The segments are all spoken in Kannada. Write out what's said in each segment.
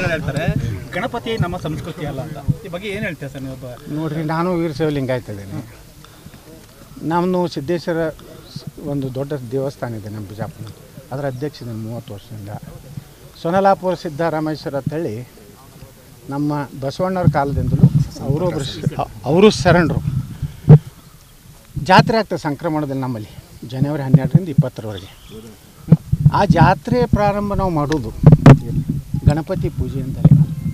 ಮುಖ್ಯಮಂತ್ರಿಗಳು ಹೇಳ್ತಾರೆ ಗಣಪತಿ ನಮ್ಮ ಸಂಸ್ಕೃತಿ ಅಲ್ಲ ಅಂತ ಈ ಬಗ್ಗೆ ಏನು ಹೇಳ್ತೀರಾ ಸರ್ ನೀವೊಬ್ಬ ನೋಡ್ರಿ ನಾನು ವೀರಶೈವ ಲಿಂಗಾಯತ ಇದ್ದೀನಿ ನಮ್ಮದು ಸಿದ್ದೇಶ್ವರ ಸ್- ಒಂದು ದೊಡ್ಡ ದೇವಸ್ಥಾನ ಇದೆ ನಮ್ಮ ಬಿಜಾಪುರ ಅದರ ಅಧ್ಯಕ್ಷ ಮೂವತ್ತು ವರ್ಷದಿಂದ ಸೊನಲಾಪುರ ಸಿದ್ದರಾಮೇಶ್ವರ ಅಂತೇಳಿ ನಮ್ಮ ಬಸವಣ್ಣವ್ರ ಕಾಲದಿಂದಲೂ ಅವರು ಒಬ್ಬರು ಅವರು ಶರಣರು ಜಾತ್ರೆ ಆಗ್ತದೆ ಸಂಕ್ರಮಣದಲ್ಲಿ ನಮ್ಮಲ್ಲಿ ಜನವರಿ ಹನ್ನೆರಡರಿಂದ ಇಪ್ಪತ್ತರವರೆಗೆ ಆ ಜಾತ್ರೆ ಪ್ರಾರಂಭ ನಾವು ಮಾಡೋದು ಗಣಪತಿ ಪೂಜೆ ಅಂತಲೇ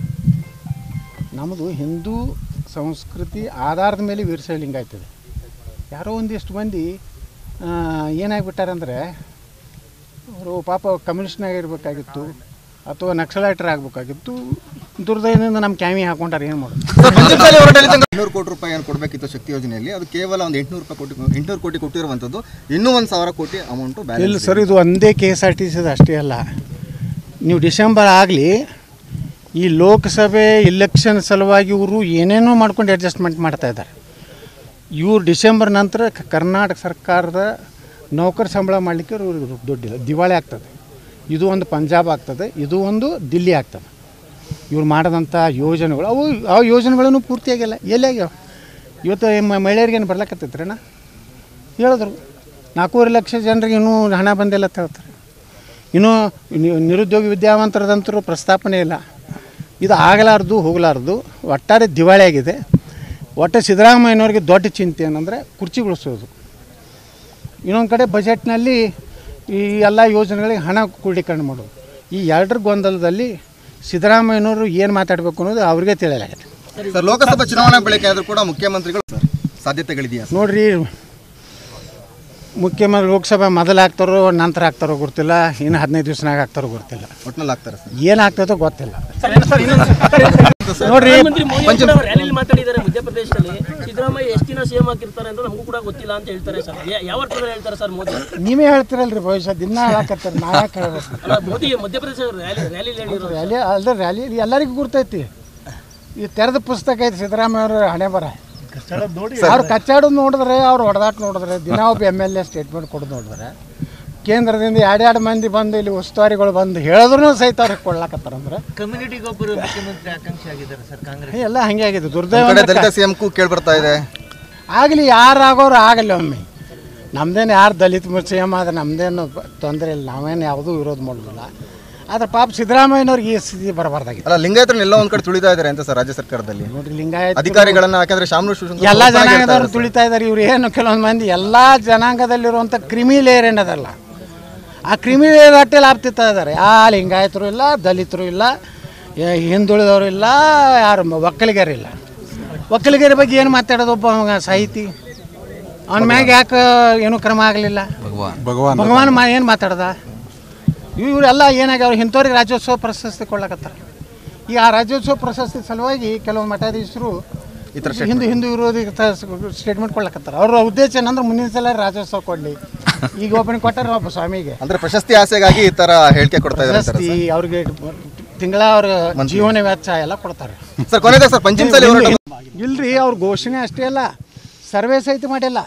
ನಮ್ಮದು ಹಿಂದೂ ಸಂಸ್ಕೃತಿ ಆಧಾರದ ಮೇಲೆ ವೀರಶೈವ ಲಿಂಗಾಯ್ತದೆ ಯಾರೋ ಒಂದಿಷ್ಟು ಮಂದಿ ಆ, ಏನಾಗ್ಬಿಟ್ಟಾರಂದರೆ ಅವರು ಪಾಪ ಕಮ್ಯುನಿಸ್ಟ್ನಾಗ ಇರಬೇಕಾಗಿತ್ತು ಅಥವಾ ನಕ್ಸಲೈಟರ್ ಆಗಬೇಕಾಗಿತ್ತು ದುರ್ದೈವದಿಂದ ನಮ್ಮ ಕ್ಯಾಮಿ ಹಾಕೊಂಡಾರೆ ಏನು ಮಾಡೋದು ಇನ್ನೂರು ಕೋಟಿ ರೂಪಾಯಿ ಏನು ಕೊಡಬೇಕಿತ್ತು ಶಕ್ತಿ ಯೋಜನೆಯಲ್ಲಿ ಅದು ಕೇವಲ ಒಂದು ಎಂಟುನೂರು ರೂಪಾಯಿ ಕೋಟಿ ಎಂಟುನೂರು ಕೋಟಿ ಕೊಟ್ಟಿರುವಂಥದ್ದು ಇನ್ನೂ ಒಂದು ಸಾವಿರ ಕೋಟಿ ಅಮೌಂಟು ಇಲ್ಲ ಬ್ಯಾಲೆನ್ಸ್ ಸರ್ ಇದು ಒಂದೇ ಕೆ ಎಸ್ ಆರ್ ಟಿ ಸಿದು ಅಷ್ಟೇ ಅಲ್ಲ ನೀವು ಡಿಸೆಂಬರ್ ಆಗಲಿ ಈ ಲೋಕಸಭೆ ಇಲೆಕ್ಷನ್ ಸಲುವಾಗಿ ಇವರು ಏನೇನೋ ಮಾಡ್ಕೊಂಡು ಅಡ್ಜಸ್ಟ್ಮೆಂಟ್ ಮಾಡ್ತಾ ಇದ್ದಾರೆ ಇವ್ರು ಡಿಸೆಂಬರ್ ನಂತರ ಕ- ಕರ್ನಾಟಕ ಸರ್ಕಾರದ ನೌಕರ ಸಂಬಳ ಮಾಡಲಿಕ್ಕೆ ಇವ್ರಿಗೆ ದುಡ್ಡಿಲ್ಲ ದಿವಾಳಿ ಆಗ್ತದೆ ಇದು ಒಂದು ಪಂಜಾಬ್ ಆಗ್ತದೆ ಇದು ಒಂದು ದಿಲ್ಲಿ ಆಗ್ತದೆ ಇವ್ರು ಮಾಡಿದಂಥ ಯೋಜನೆಗಳು ಅವು ಆ ಯೋಜನೆಗಳನ್ನು ಪೂರ್ತಿಯಾಗಿಲ್ಲ ಎಲ್ಲಿ ಆಗ್ಯಾವ ಇವತ್ತು ಮ- ಮಹಿಳೆಯರಿಗೇನು ಬರ್ಲಕತ್ತೈತ್ರಣ್ಣ ಹೇಳಿದ್ರು ನಾಲ್ಕೂವರೆ ಲಕ್ಷ ಜನರಿಗೆ ಇನ್ನೂ ಹಣ ಬಂದಿಲ್ಲ ಅಂತ ಹೇಳ್ತಾರೆ ಇನ್ನೂ ನಿ- ನಿರುದ್ಯೋಗಿ ವಿದ್ಯಾವಂತರದಂತರೂ ಪ್ರಸ್ತಾಪನೆ ಇಲ್ಲ ಇದು ಆಗಲಾರ್ದು ಹೋಗಲಾರ್ದು ಒಟ್ಟಾರೆ ದಿವಾಳಿ ಆಗಿದೆ ಒಟ್ಟು ಸಿದ್ದರಾಮಯ್ಯನವ್ರಿಗೆ ದೊಡ್ಡ ಚಿಂತೆ ಏನಂದರೆ ಕುರ್ಚಿ ಉಳಿಸೋದು ಇನ್ನೊಂದು ಕಡೆ ಬಜೆಟ್ನಲ್ಲಿ ಈ ಎಲ್ಲ ಯೋಜನೆಗಳಿಗೆ ಹಣ ಕ್ರೋಢೀಕರಣ ಮಾಡೋದು ಈ ಎರಡರ ಗೊಂದಲದಲ್ಲಿ ಸಿದ್ದರಾಮಯ್ಯನವರು ಏನು ಮಾತಾಡಬೇಕು ಅನ್ನೋದು ಅವ್ರಿಗೆ ತಿಳಿಯಲಾಗಿದೆ ಸರ್ ಲೋಕಸಭಾ ಚುನಾವಣೆ ಬಳಿಕ ಆದರೂ ಕೂಡ ಮುಖ್ಯಮಂತ್ರಿಗಳು ಸರ್ ಸಾಧ್ಯತೆಗಳಿದೆಯಾ ಸರ್ ನೋಡ್ರಿ ಮುಖ್ಯಮಂತ್ರಿ ಲೋಕಸಭೆ ಮೊದಲು ಆಗ್ತಾರೋ ನಂತರ ಆಗ್ತಾರೋ ಗೊತ್ತಿಲ್ಲ ಇನ್ನು ಹದಿನೈದು ದಿವ್ಸನಾಗ ಆಗ್ತಾರೋ ಗೊತ್ತಿಲ್ಲ ಒಟ್ನಲ್ಲಿ ಆಗ್ತಾರೆ ಸರ್ ಏನಾಗ್ತದೋ ಗೊತ್ತಿಲ್ಲ ನೋಡ್ರಿ ಪ್ರಧಾನಮಂತ್ರಿ ಮೋದಿ ಕೂಡ ರ್ಯಾಲಿಲಿ ಮಾತಾಡಿದ್ದಾರೆ ಮಧ್ಯಪ್ರದೇಶದಲ್ಲಿ ಸಿದ್ದರಾಮಯ್ಯ ಎಷ್ಟು ದಿನ ಸಿಎಂ ಆಗಿರ್ತಾರೆ ಅಂತ ನಮಗೂ ಕೂಡ ಗೊತ್ತಿಲ್ಲ ಅಂತ ಹೇಳ್ತಾರೆ ಸರ್ ಯಾ- ಯಾವ ಅರ್ಥದಲ್ಲಿ ಹೇಳ್ತಾರೆ ಸರ್ ಮೋದಿ ನೀವೇ ಹೇಳ್ತಿರಲ್ರಿ ಭವಿಷ್ಯ ದಿನ ಹೇಳಕತ್ತಾರೆ ನಾ ಯಾಕೆ ಹೇಳ್ಬೇಕು ಅಲ್ಲ ಮೋದಿ ಮಧ್ಯಪ್ರದೇಶ ರ್ಯಾಲಿ ರ್ಯಾಲಿಲಿ ಹೇಳಿರೋದು ರ್ಯಾಲಿ ಅಲ್ದ ರ್ಯಾಲಿ ಎಲ್ಲರಿಗೂ ಗುರ್ತೈತಿ ಈ ತೆರೆದ ಪುಸ್ತಕ ಐತಿ ಸಿದ್ದರಾಮಯ್ಯ ಅವ್ರ ಹಣೆ ಬರ ಅವ್ರು ಕಚ್ಚಾಡೋದು ನೋಡಿದ್ರೆ ಅವ್ರು ಹೊಡೆದಾಟ ನೋಡಿದ್ರೆ ದಿನ ಒಬ್ಬ ಎಮ್ ಎಲ್ ಎ ಸ್ಟೇಟ್ಮೆಂಟ್ ಕೊಡೋದು ನೋಡಿದ್ರೆ ಕೇಂದ್ರದಿಂದ ಎರಡೆರಡು ಮಂದಿ ಬಂದು ಇಲ್ಲಿ ಉಸ್ತುವಾರಿಗಳು ಬಂದು ಹೇಳಿದ್ರು ಸಹಿತ ಅವ್ರಿಗೆ ಕೊಡ್ಲಾಕತ್ತಾರಂದ್ರೆ ಕಮ್ಯುನಿಟಿಗೊಬ್ಬರು ಮುಖ್ಯಮಂತ್ರಿ ಆಕಾಂಕ್ಷಿ ಆಗಿದ್ದಾರೆ ಸರ್ ಕಾಂಗ್ರೆಸ್ ಎಲ್ಲ ಹಂಗೆ ಆಗಿದೆ ಒಂದ್ ದುರ್ದೈವ ಕಡೆ ದಲಿತ ಸಿಎಂ ಗೂ ಕೇಳಿ ಬರ್ತಾ ಇದೆ ಆಗಲಿ ಯಾರಾಗೋರು ಆಗಲಿ ಒಮ್ಮೆ ನಮ್ದೇನು ಯಾರು ದಲಿತ ಮುಸ್ಲಿಂ ಆದ್ರೆ ನಮ್ದೇನು ತೊಂದರೆ ಇಲ್ಲ ನಾವೇನು ಯಾವುದೂ ವಿರೋಧ ಮಾಡೋದಿಲ್ಲ ಆದ್ರೆ ಪಾಪ ಸಿದ್ದರಾಮಯ್ಯನವ್ರಿಗೆ ಈ ಸ್ಥಿತಿ ಬರಬಾರ್ದಾಗಿತ್ತು ಅಲ್ಲ ಲಿಂಗಾಯತರನ್ನ ಎಲ್ಲ ಒಂದ್ ಕಡೆ ತುಳಿತಾ ಇದ್ದಾರೆ ಅಂತ ಸರ್ ರಾಜ್ಯ ಸರ್ಕಾರದಲ್ಲಿ ನೋಡ್ರಿ ಲಿಂಗಾಯತ ಅಧಿಕಾರಿಗಳನ್ನ ಯಾಕಂದ್ರೆ ಶಾಮನು ಶಿವಶಂಕರ್ ಎಲ್ಲ ಒಬ್ಬರಾಗಿ ಹೇಳ್ತಾ ಜನಾಂಗದವ್ರು ಇದ್ದಾರೆ ಸರ್. ತುಳಿತಾ ಇದ್ದಾರೆ ಇವ್ರು ಏನು ಕೆಲವೊಂದು ಮಂದಿ ಎಲ್ಲ ಜನಾಂಗದಲ್ಲಿರುವಂಥ ಕ್ರಿಮಿ ಲೇಯರ್ ಏನದಲ್ಲ ಆ ಕ್ರಿಮಿ ಲೇಯರ್ ಅಟ್ಟೆ ಲಾಭ ತಿಂತಾ ಇದ್ದಾರೆ ಯಾ ಲಿಂಗಾಯತರು ಇಲ್ಲ ದಲಿತರು ಇಲ್ಲ ಏ- ಹಿಂದುಳಿದವರು ಇಲ್ಲ ಯಾರು ಮ- ಒಕ್ಕಲಿಗರು ಇಲ್ಲ ಒಕ್ಕಲಿಗರ ಬಗ್ಗೆ ಏನು ಮಾತಾಡೋದು ಒಬ್ಬ ಅವ ಸಾಹಿತಿ ಅವನ ಮ್ಯಾಗ ಯಾಕೆ ಏನೂ ಕ್ರಮ ಆಗಲಿಲ್ಲ ಭಗವಾನ್ ಭಗವಾನ್ ಮಾ ಏನು ಮಾತಾಡ್ದ ಇವರೆಲ್ಲ ಏನಾಗ್ಯಾವ ಇಂಥವ್ರಿಗೆ ರಾಜ್ಯೋತ್ಸವ ಪ್ರಶಸ್ತಿ ಕೊಡ್ಲಕತ್ತಾರ ಈ ಆ ರಾಜ್ಯೋತ್ಸವ ಪ್ರಶಸ್ತಿ ಸಲುವಾಗಿ ಕೆಲವು ಮಠಾಧೀಶರು ಹಿಂದೂ ಹಿಂದೂ ವಿರೋಧಿ ಸ್ಟೇಟ್ಮೆಂಟ್ ಕೊಡ್ಲಕತ್ತಾರ ಅವ್ರ ಉದ್ದೇಶ ಏನಂದ್ರೆ ಮುಂದಿನ ಸಲ ರಾಜ್ಯೋತ್ಸವ ಕೊಡಲಿ ಈಗ ಒಬ್ಬನಿಗೆ ಕೊಟ್ಟಾರ ಒಬ್ಬ ಸ್ವಾಮಿಗೆ ಅಂದ್ರೆ ಪ್ರಶಸ್ತಿ ಆಸೆಗಾಗಿ ಈ ತರ ಹೇಳಿಕೆ ಕೊಡ್ತಾ ಇದ್ದಾರೆ ಸರ್ ಪ್ರಶಸ್ತಿ ಅವ್ರಿಗೆ ತಿಂಗಳ ಅವ್ರ ಜೀವನ ವೆಚ್ಚ ಎಲ್ಲ ಕೊಡ್ತಾರೆ ಸರ್ ಕೊನೆದಾಗ ಸರ್ ಪಂಚಮಸಾಲಿ ಹೋರಾಟ ಇಲ್ರಿ ಅವ್ರ ಘೋಷಣೆ ಅಷ್ಟೇ ಅಲ್ಲ ಸರ್ವೆ ಸಹಿತ ಮಾಡಿಲ್ಲ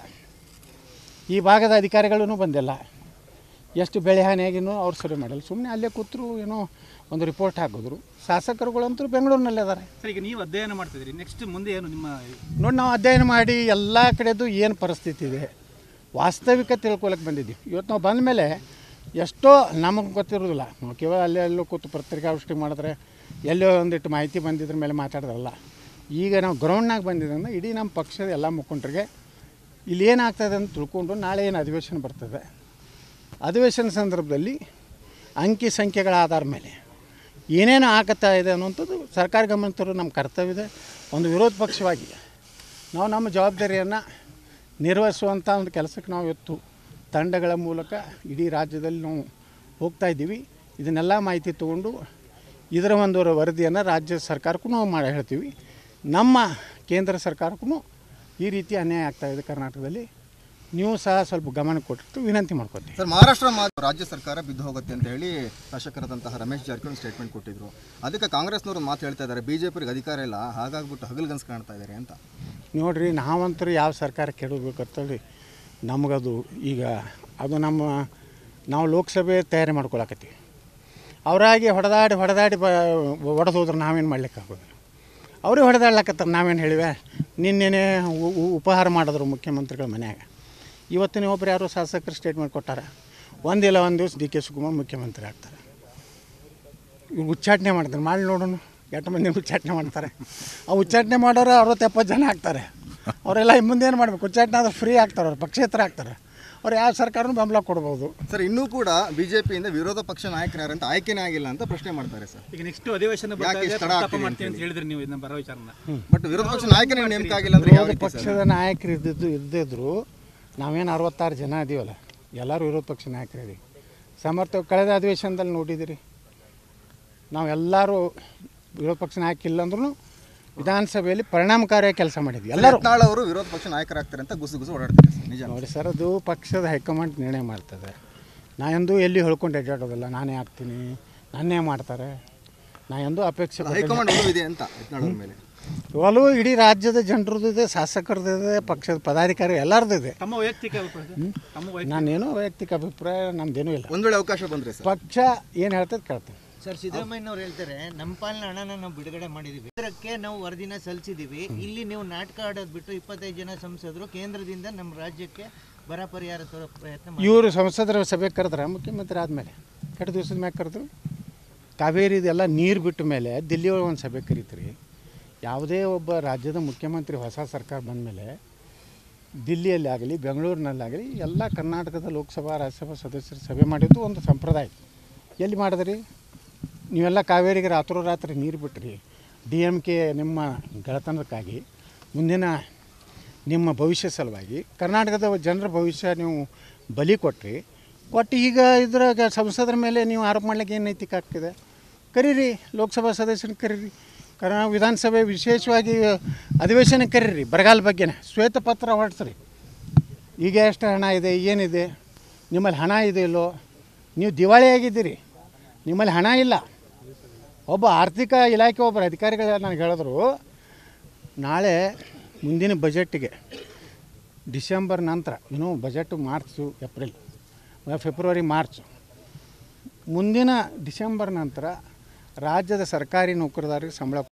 ಈ ಭಾಗದ ಅಧಿಕಾರಿಗಳೂ ಬಂದಿಲ್ಲ ಎಷ್ಟು ಬೆಳೆ ಹಾನಿಯಾಗಿನೂ ಅವ್ರು ಸರ್ವೆ ಮಾಡಿಲ್ಲ ಸುಮ್ಮನೆ ಅಲ್ಲೇ ಕೂತರು ಏನೋ ಒಂದು ರಿಪೋರ್ಟ್ ಹಾಕಿದ್ರು ಶಾಸಕರುಗಳಂತೂ ಬೆಂಗಳೂರಿನಲ್ಲೇ ಇದ್ದಾರೆ ಸರ್ ಈಗ ನೀವು ಅಧ್ಯಯನ ಮಾಡ್ತಿದ್ದೀರಿ ನೆಕ್ಸ್ಟ್ ಮುಂದೆ ಏನು ನಿಮ್ಮ ನೋಡಿ ನಾವು ಅಧ್ಯಯನ ಮಾಡಿ ಎಲ್ಲ ಕಡೆದು ಏನು ಪರಿಸ್ಥಿತಿ ಇದೆ ವಾಸ್ತವಿಕ ತಿಳ್ಕೊಳಕ್ಕೆ ಬಂದಿದ್ದೀವಿ ಇವತ್ತು ನಾವು ಬಂದ ಮೇಲೆ ಎಷ್ಟೋ ನಮಗೆ ಗೊತ್ತಿರೋದಿಲ್ಲ ನಾವು ಕೇವಲ ಅಲ್ಲೇ ಎಲ್ಲೋ ಕೂತು ಪತ್ರಿಕಾಗೋಷ್ಠಿ ಮಾಡಿದ್ರೆ ಎಲ್ಲೋ ಒಂದಿಟ್ಟು ಮಾಹಿತಿ ಬಂದಿದ್ರ ಮೇಲೆ ಮಾತಾಡಿದ್ರಲ್ಲ ಈಗ ನಾವು ಗ್ರೌಂಡ್ನಾಗ ಬಂದಿದ್ದರಿಂದ ಇಡೀ ನಮ್ಮ ಪಕ್ಷದ ಎಲ್ಲ ಮುಖಂಡರಿಗೆ ಇಲ್ಲಿ ಏನಾಗ್ತದೆ ಅಂತ ತಿಳ್ಕೊಂಡು ನಾಳೆ ಏನು ಅಧಿವೇಶನ ಬರ್ತದೆ ಅಧಿವೇಶನ ಸಂದರ್ಭದಲ್ಲಿ ಅಂಕಿ ಸಂಖ್ಯೆಗಳ ಆಧಾರ ಮೇಲೆ ಏನೇನು ಆಗತ್ತಾ ಇದೆ ಅನ್ನುವಂಥದ್ದು ಸರ್ಕಾರ ಗಮನ ತರೋದು ನಮ್ಮ ಕರ್ತವ್ಯ ಇದೆ ಒಂದು ವಿರೋಧ ಪಕ್ಷವಾಗಿ ನಾವು ನಮ್ಮ ಜವಾಬ್ದಾರಿಯನ್ನು ನಿರ್ವಹಿಸುವಂಥ ಒಂದು ಕೆಲಸಕ್ಕೆ ನಾವು ಇವತ್ತು ತಂಡಗಳ ಮೂಲಕ ಇಡೀ ರಾಜ್ಯದಲ್ಲಿ ನಾವು ಹೋಗ್ತಾ ಇದ್ದೀವಿ ಇದನ್ನೆಲ್ಲ ಮಾಹಿತಿ ತಗೊಂಡು ಇದರ ಒಂದು ವರದಿಯನ್ನು ರಾಜ್ಯ ಸರ್ಕಾರಕ್ಕೂ ನಾವು ಮಾಡಿ ಹೇಳ್ತೀವಿ ನಮ್ಮ ಕೇಂದ್ರ ಸರ್ಕಾರಕ್ಕೂ ಈ ರೀತಿ ಅನ್ಯಾಯ ಆಗ್ತಾ ಇದೆ ಕರ್ನಾಟಕದಲ್ಲಿ ನೀವು ಸಹ ಸ್ವಲ್ಪ ಗಮನ ಕೊಟ್ಟು ವಿನಂತಿ ಮಾಡ್ಕೊತೀವಿ ಸರ್ ಮಹಾರಾಷ್ಟ್ರ ಮಾ ರಾಜ್ಯ ಸರ್ಕಾರ ಬಿದ್ದು ಹೋಗುತ್ತೆ ಅಂತ ಹೇಳಿ ಶಾಸಕರಾದಂತಹ ರಮೇಶ್ ಜಾರಕಿಹೊಳಿ ಸ್ಟೇಟ್ಮೆಂಟ್ ಕೊಟ್ಟಿದ್ರು ಅದಕ್ಕೆ ಕಾಂಗ್ರೆಸ್ನವರು ಮಾತು ಹೇಳ್ತಾ ಇದ್ದಾರೆ ಬಿಜೆಪಿಗೆ ಅಧಿಕಾರ ಇಲ್ಲ ಹಾಗಾಗ್ಬಿಟ್ಟು ಹಗಲ್ಗನ್ಸ್ ಕಾಣ್ತಾ ಇದ್ದಾರೆ ಅಂತ ನೋಡ್ರಿ ನಾವಂತರೂ ಯಾವ ಸರ್ಕಾರ ಕೆಡಬೇಕಂತೇಳಿ ನಮಗದು ಈಗ ಅದು ನಮ್ಮ ನಾವು ಲೋಕಸಭೆ ತಯಾರಿ ಮಾಡ್ಕೊಳಕತ್ತೀವಿ ಅವರಾಗಿ ಹೊಡೆದಾಡಿ ಹೊಡೆದಾಡಿ ಬ ಹೊಡೆದು ಹೋದ್ರೆ ನಾವೇನು ಮಾಡ್ಲಿಕ್ಕಾಗೋದಿಲ್ಲ ಅವ್ರಿಗೆ ಹೊಡೆದಾಡ್ಲಕತ್ತಾರೆ ನಾವೇನು ಹೇಳಿವೆ ನಿನ್ನೆನೇ ಉ- ಉ- ಉಪಹಾರ ಮಾಡಿದ್ರು ಮುಖ್ಯಮಂತ್ರಿಗಳ ಮನ್ಯಾಗ ಇವತ್ತಿನ ಒಬ್ರು ಯಾರೋ ಶಾಸಕರು ಸ್ಟೇಟ್ಮೆಂಟ್ ಕೊಟ್ಟಾರೆ ಒಂದಿಲ್ಲ ಒಂದು ದಿವಸ ಡಿ ಕೆ ಶಿವಕುಮಾರ್ ಮುಖ್ಯಮಂತ್ರಿ ಆಗ್ತಾರೆ ಇವ್ರು ಉಚ್ಚಾಟನೆ ಮಾಡ್ತಾರೆ ಮಾಡಿ ನೋಡೋಣ ಎಷ್ಟು ಮಂದಿ ಉಚ್ಚಾಟನೆ ಮಾಡ್ತಾರೆ ಆ ಉಚ್ಚಾಟನೆ ಮಾಡೋರು ಅರವತ್ತು ಎಪ್ಪತ್ತು ಜನ ಆಗ್ತಾರೆ ಅವರೆಲ್ಲ ಮುಂದೇನು ಮಾಡ್ಬೇಕು ಉಚ್ಚಾಟನೆ ಆದ್ರೆ ಫ್ರೀ ಆಗ್ತಾರೆ ಅವ್ರು ಪಕ್ಷೇತರ ಆಗ್ತಾರೆ ಅವ್ರು ಯಾವ ಸರ್ಕಾರನೂ ಬೆಂಬಲ ಕೊಡ್ಬೋದು ಸರ್ ಇನ್ನೂ ಕೂಡ ಬಿಜೆಪಿಯಿಂದ ವಿರೋಧ ಪಕ್ಷ ನಾಯಕರು ಯಾರಂತ ಆಯ್ಕೆನೇ ಆಗಿಲ್ಲ ಅಂತ ಪ್ರಶ್ನೆ ಮಾಡ್ತಾರೆ ಸರ್ ಈಗ ನೆಕ್ಸ್ಟ್ ಅಧಿವೇಶನ ಬರ್ತಾ ಯಾಕೆ ಇದೆ, ಇಷ್ಟು ತಡ ಪ್ರಸ್ತಾಪ ಆಗ್ತಿದೆ ಮಾಡ್ತೀವಿ ಅಂತ ಹೇಳಿದ್ರಿ ನೀವು ಇದನ್ನ ಬರೋ ವಿಚಾರನ ಬಟ್ ವಿರೋಧ ಪಕ್ಷ ನಾಯಕನೇ ನೇಮಕ ಆಗಿಲ್ಲ ಅಂದ್ರೆ ಯಾವ ವಿರೋಧ ರೀತಿ ಸರ್ ಪಕ್ಷದ ನಾಯಕರು ಇದ್ದಿದ್ದು ಇದ್ದಿದ್ರು ನಾವೇನು ಅರವತ್ತಾರು ಜನ ಇದೀವಲ್ಲ ಎಲ್ಲರೂ ವಿರೋಧ ಪಕ್ಷ ನಾಯಕರು ಇದೀವಿ ಸಮರ್ಥ ಕಳೆದ ಅಧಿವೇಶನದಲ್ಲಿ ನೋಡಿದಿರಿ ನಾವೆಲ್ಲರೂ ವಿರೋಧ ಪಕ್ಷ ನಾಯಕ ಇಲ್ಲ ಅಂದ್ರೂ ವಿಧಾನಸಭೆಯಲ್ಲಿ ಪರಿಣಾಮಕಾರಿಯಾಗಿ ಕೆಲಸ ಮಾಡಿದ್ವಿ ಎಲ್ಲರೂ ಯತ್ನಾಳ್ ಅವರು ವಿರೋಧ ಪಕ್ಷ ನಾಯಕರಾಗ್ತಾರೆ ಅಂತ ಗುಸು ಗುಸು ಓಡಾಡ್ತಾರೆ ಸರ್ ನಿಜ ನೋಡಿ ಸರ್ ಅದು ಪಕ್ಷದ ಹೈಕಮಾಂಡ್ ನಿರ್ಣಯ ಮಾಡ್ತದೆ ನಾ ಎಂದೂ ಎಲ್ಲಿ ಹೇಳ್ಕೊಂಡು ಅಡ್ಡಾಡೋದಿಲ್ಲ ನಾನೇ ಆಗ್ತೀನಿ ನನ್ನೇ ಮಾಡ್ತಾರೆ ನಾ ಎಂದೂ ಅಪೇಕ್ಷೆ ಪಟ್ಟಿಲ್ಲ. ಹೈಕಮಾಂಡ್ ಒಲವು ಇದೆ ಅಂತ ಯತ್ನಾಳ್ ಅವ್ರ ಮೇಲೆ ಒಲವು ಇಡೀ ರಾಜ್ಯದ ಜನರದ್ದು ಇದೆ ಶಾಸಕರದ್ದು ಇದೆ ಪಕ್ಷದ ಪದಾಧಿಕಾರಿ ಎಲ್ಲರದ್ದು ಇದೆ ತಮ್ಮ ವೈಯಕ್ತಿಕ ಅಭಿಪ್ರಾಯ ತಮ್ಮ ವೈಯಕ್ತಿಕ ನಾನೇನೋ ವೈಯಕ್ತಿಕ ಅಭಿಪ್ರಾಯ ನಮ್ದೇನೂ ಇಲ್ಲ ಒಂದ್ ವೇಳೆ ಅವಕಾಶ ಬಂದ್ರೆ ಸರ್ ಪಕ್ಷ ಏನು ಹೇಳ್ತದೆ ಕೇಳ್ತೇನೆ ಸರ್ ಸಿದ್ದರಾಮಯ್ಯನವ್ರು ಹೇಳ್ತಾರೆ ನಮ್ಮ ಪಾಲಿನ ಹಣನ ನಾವು ಬಿಡುಗಡೆ ಮಾಡಿದೀವಿ ಕೇಂದ್ರಕ್ಕೆ ನಾವು ವರದಿನ ಸಲ್ಲಿಸಿದೀವಿ ಇಲ್ಲಿ ನೀವು ನಾಟಕ ಆಡೋದು ಬಿಟ್ಟು ಇಪ್ಪತ್ತೈದು ಜನ ಸಂಸದರು ಕೇಂದ್ರದಿಂದ ನಮ್ಮ ರಾಜ್ಯಕ್ಕೆ ಬರ ಪರಿಹಾರ ತರೋ ಪ್ರಯತ್ನ ಮಾಡಿ ಇವರು ಸಂಸದರ ಸಭೆ ಕರೆದ್ರೆ ಮುಖ್ಯಮಂತ್ರಿ ಆದಮೇಲೆ ಎರಡು ದಿವಸದ ಮ್ಯಾಗ ಕರೆದ್ರು ಕಾವೇರಿದೆಲ್ಲ ನೀರು ಬಿಟ್ಟ ಮೇಲೆ ದಿಲ್ಲಿ ಒಳಗೆ ಒಂದು ಸಭೆ ಕರೀತೀರಿ ಯಾವುದೇ ಒಬ್ಬ ರಾಜ್ಯದ ಮುಖ್ಯಮಂತ್ರಿ ಹೊಸ ಸರ್ಕಾರ ಬಂದ ಮೇಲೆ ದಿಲ್ಲಿಯಲ್ಲಿ ಆಗಲಿ ಬೆಂಗಳೂರಿನಲ್ಲಾಗಲಿ ಎಲ್ಲ ಕರ್ನಾಟಕದ ಲೋಕಸಭಾ ರಾಜ್ಯಸಭಾ ಸದಸ್ಯರು ಸಭೆ ಮಾಡಿದ್ದು ಒಂದು ಸಂಪ್ರದಾಯ ಎಲ್ಲಿ ಮಾಡಿದ್ರಿ ನೀವೆಲ್ಲ ಕಾವೇರಿಗೆ ರಾತ್ರೋರಾತ್ರಿ ನೀರು ಬಿಟ್ರಿ ಡಿ ಎಮ್ ಕೆ ನಿಮ್ಮ ಗೆಳತನಕ್ಕಾಗಿ ಮುಂದಿನ ನಿಮ್ಮ ಭವಿಷ್ಯ ಸಲುವಾಗಿ ಕರ್ನಾಟಕದ ಜನರ ಭವಿಷ್ಯ ನೀವು ಬಲಿ ಕೊಟ್ರಿ ಕೊಟ್ಟು ಈಗ ಇದ್ರಾಗ ಸಂಸದರ ಮೇಲೆ ನೀವು ಆರೋಪ ಮಾಡ್ಲಿಕ್ಕೆ ಏನು ನೈತಿಕ ಆಗ್ತಿದೆ ಕರೀರಿ ಲೋಕಸಭಾ ಸದಸ್ಯನ ಕರೀರಿ ಕರ್ನಾ ವಿಧಾನಸಭೆ ವಿಶೇಷವಾಗಿ ಅಧಿವೇಶನ ಕರೀರಿ ಬರಗಾಲ ಬಗ್ಗೆನೇ ಶ್ವೇತಪತ್ರ ಹೊರಡಿಸ್ರಿ ಈಗ ಎಷ್ಟು ಹಣ ಇದೆ ಏನಿದೆ ನಿಮ್ಮಲ್ಲಿ ಹಣ ಇದೆ ಇಲ್ಲೋ ನೀವು ದಿವಾಳಿಯಾಗಿದ್ದೀರಿ ನಿಮ್ಮಲ್ಲಿ ಹಣ ಇಲ್ಲ ಒಬ್ಬ ಆರ್ಥಿಕ ಇಲಾಖೆ ಒಬ್ಬರು ಅಧಿಕಾರಿಗಳು ನನಗೆ ಹೇಳಿದ್ರು ನಾಳೆ ಮುಂದಿನ ಬಜೆಟ್ಗೆ ಡಿಸೆಂಬರ್ ನಂತರ ಇನ್ನೂ budget March April February March ಮುಂದಿನ ಡಿಸೆಂಬರ್ ನಂತರ ರಾಜ್ಯದ ಸರ್ಕಾರಿ ನೌಕರದಾರರಿಗೆ ಸಂಬಳ